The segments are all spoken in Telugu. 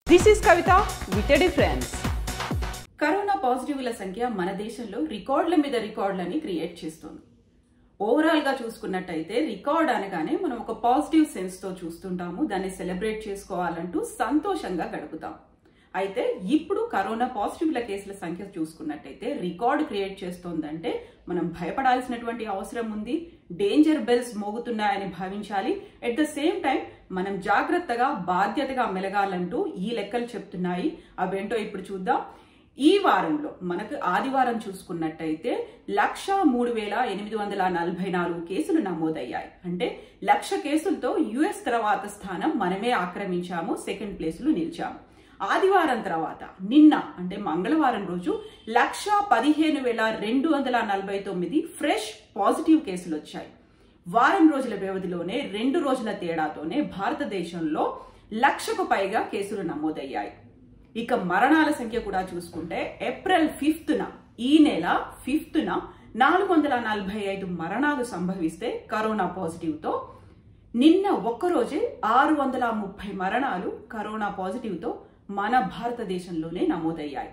this is Kavitha with a difference corona పాజిటివ్ల సంఖ్య మన దేశంలో రికార్డుల మీద రికార్డులని క్రియేట్ చేస్తుంది ఓవరాల్ గా చూసుకున్నట్టయితే రికార్డ్ అనగానే మనం ఒక పాజిటివ్ సెన్స్ తో చూస్తుంటాము దాన్ని సెలబ్రేట్ చేసుకోవాలంటూ సంతోషంగా గడుపుతాం అయితే ఇప్పుడు కరోనా పాజిటివ్ల కేసుల సంఖ్య చూసుకున్నట్టయితే రికార్డ్ క్రియేట్ చేస్తోందంటే మనం భయపడాల్సినటువంటి అవసరం ఉంది డేంజర్ బెల్స్ మోగుతున్నాయని భావించాలి ఎట్ ద సేమ్ టైం మనం జాగ్రత్తగా బాధ్యతగా మెలగాలంటూ ఈ లెక్కలు చెప్తున్నాయి అవేంటో ఇప్పుడు చూద్దాం ఈ వారంలో మనకు ఆదివారం చూసుకున్నట్టయితే లక్ష మూడు వేల ఎనిమిది వందల నలభై నాలుగు కేసులు నమోదయ్యాయి అంటే లక్ష కేసులతో యుఎస్ తర్వాత స్థానం మనమే ఆక్రమించాము సెకండ్ ప్లేసులు నిలిచాము ఆదివారం తర్వాత నిన్న అంటే మంగళవారం రోజు లక్ష పదిహేను వేల రెండు వందల నలభై తొమ్మిది ఫ్రెష్ పాజిటివ్ కేసులు వచ్చాయి వారం రోజుల వ్యవధిలోనే రెండు రోజుల తేడాతోనే భారతదేశంలో లక్షకు పైగా కేసులు నమోదయ్యాయి ఇక మరణాల సంఖ్య కూడా చూసుకుంటే ఏప్రిల్ ఫిఫ్త్న ఈ నెల ఫిఫ్త్న నాలుగు వందల నలభై ఐదు మరణాలు సంభవిస్తే కరోనా పాజిటివ్తో నిన్న ఒక్కరోజే ఆరు వందల ముప్పై మరణాలు కరోనా పాజిటివ్తో మన భారతదేశంలోనే నమోదయ్యాయి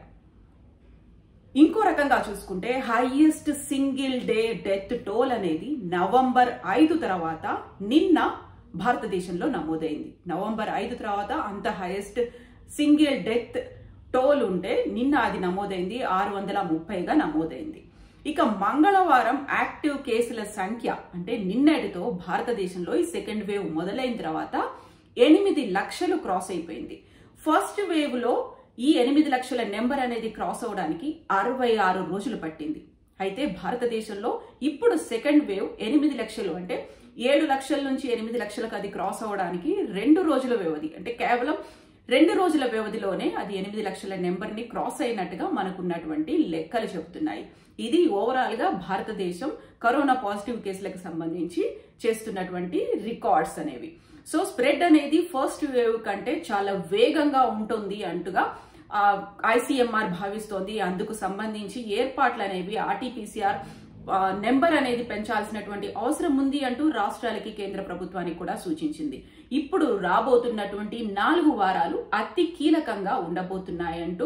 ఇంకో రకంగా చూసుకుంటే highest single day death toll అనేది నవంబర్ ఐదు తర్వాత నిన్న భారతదేశంలో నమోదైంది నవంబర్ ఐదు తర్వాత అంత హైయెస్ట్ సింగిల్ డెత్ టోల్ ఉంటే నిన్న అది నమోదైంది ఆరు వందల ముప్పైగా నమోదైంది ఇక మంగళవారం యాక్టివ్ కేసుల సంఖ్య అంటే నిన్నటితో భారతదేశంలో ఈ సెకండ్ వేవ్ మొదలైన తర్వాత ఎనిమిది లక్షలు క్రాస్ అయిపోయింది ఫస్ట్ వేవ్ లో ఈ ఎనిమిది లక్షల నెంబర్ అనేది క్రాస్ అవడానికి అరవై ఆరు రోజులు పట్టింది అయితే భారతదేశంలో ఇప్పుడు సెకండ్ వేవ్ ఎనిమిది లక్షలు అంటే ఏడు లక్షల నుంచి ఎనిమిది లక్షలకు అది క్రాస్ అవడానికి రెండు రోజుల వ్యవధి అంటే కేవలం రెండు రోజుల వ్యవధిలోనే అది ఎనిమిది లక్షల నెంబర్ ని క్రాస్ అయినట్టుగా మనకున్నటువంటి లెక్కలు చెబుతున్నాయి ఇది ఓవరాల్ గా భారతదేశం కరోనా పాజిటివ్ కేసులకు సంబంధించి చేస్తున్నటువంటి రికార్డ్స్ అనేవి సో స్ప్రెడ్ అనేది ఫస్ట్ వేవ్ కంటే చాలా వేగంగా ఉంటుంది అంటుగా ఐసీఎంఆర్ భావిస్తోంది అందుకు సంబంధించి ఏర్పాట్లు అనేవి ఆర్టీపీసీఆర్ నెంబర్ అనేది పెంచాల్సినటువంటి అవసరం ఉంది అంటూ రాష్ట్రాలకి కేంద్ర ప్రభుత్వానికి కూడా సూచించింది ఇప్పుడు రాబోతున్నటువంటి నాలుగు వారాలు అతి కీలకంగా ఉండబోతున్నాయంటూ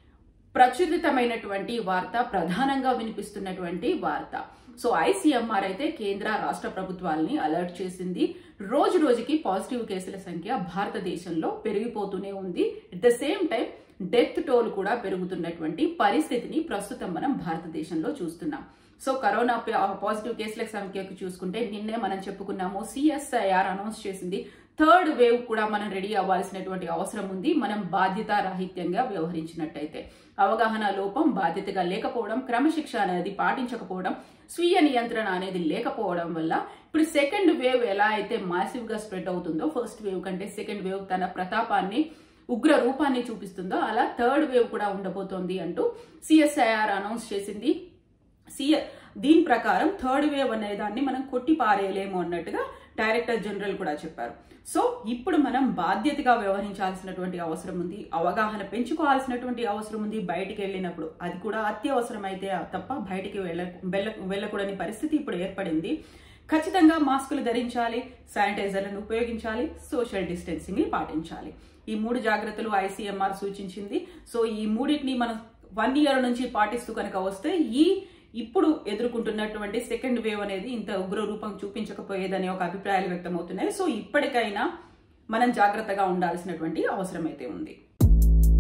ప్రచురితమైనటువంటి వార్త ప్రధానంగా వినిపిస్తున్నటువంటి వార్త సో ఐసీఎంఆర్ అయితే కేంద్ర రాష్ట్ర ప్రభుత్వాలని అలర్ట్ చేసింది రోజు రోజుకి పాజిటివ్ కేసుల సంఖ్య భారతదేశంలో పెరిగిపోతూనే ఉంది at the same time death toll కూడా పెరుగుతున్నటువంటి పరిస్థితిని ప్రస్తుతం మనం భారతదేశంలో చూస్తున్నాం సో కరోనా పాజిటివ్ కేసుల సంఖ్యకు చూసుకుంటే నిన్నే మనం చెప్పుకున్నాము సిఎస్ఐఆర్ అనౌన్స్ చేసింది థర్డ్ వేవ్ కూడా మనం రెడీ అవ్వాల్సినటువంటి అవసరం ఉంది మనం బాధ్యత రాహిత్యంగా వ్యవహరించినట్టయితే అవగాహన లోపం బాధ్యతగా లేకపోవడం క్రమశిక్షణ అనేది పాటించకపోవడం స్వీయ నియంత్రణ అనేది లేకపోవడం వల్ల ఇప్పుడు సెకండ్ వేవ్ ఎలా అయితే మాసివ్ గా స్ప్రెడ్ అవుతుందో ఫస్ట్ వేవ్ కంటే సెకండ్ వేవ్ తన ప్రతాపాన్ని ఉగ్ర రూపాన్ని చూపిస్తుందో అలా థర్డ్ వేవ్ కూడా ఉండబోతోంది అంటూ సిఎస్ఐఆర్ అనౌన్స్ చేసింది సిఎ దీని ప్రకారం థర్డ్ వేవ్ అనే దాన్ని మనం కొట్టి పారేయలేము అన్నట్టుగా డైరెక్టర్ జనరల్ కూడా చెప్పారు సో ఇప్పుడు మనం బాధ్యతగా వ్యవహరించాల్సినటువంటి అవసరం ఉంది అవగాహన పెంచుకోవాల్సినటువంటి అవసరం ఉంది బయటికి వెళ్ళినప్పుడు అది కూడా అత్యవసరం అయితే తప్ప బయటికి వెళ్ళ వెళ్ళకూడని పరిస్థితి ఇప్పుడు ఏర్పడింది ఖచ్చితంగా మాస్కులు ధరించాలి శానిటైజర్లను ఉపయోగించాలి సోషల్ డిస్టెన్సింగ్ ని పాటించాలి ఈ మూడు జాగ్రత్తలు ఐసీఎంఆర్ సూచించింది సో ఈ మూడింటిని మనం వన్ ఇయర్ నుంచి పాటిస్తూ కనుక వస్తే ఈ ఇప్పుడు ఎదుర్కొంటున్నటువంటి సెకండ్ వేవ్ అనేది ఇంత ఉగ్ర రూపం చూపించకపోయేదనే ఒక అభిప్రాయాలు వ్యక్తమవుతున్నాయి సో ఇప్పటికైనా మనం జాగ్రత్తగా ఉండాల్సినటువంటి అవసరం అయితే ఉంది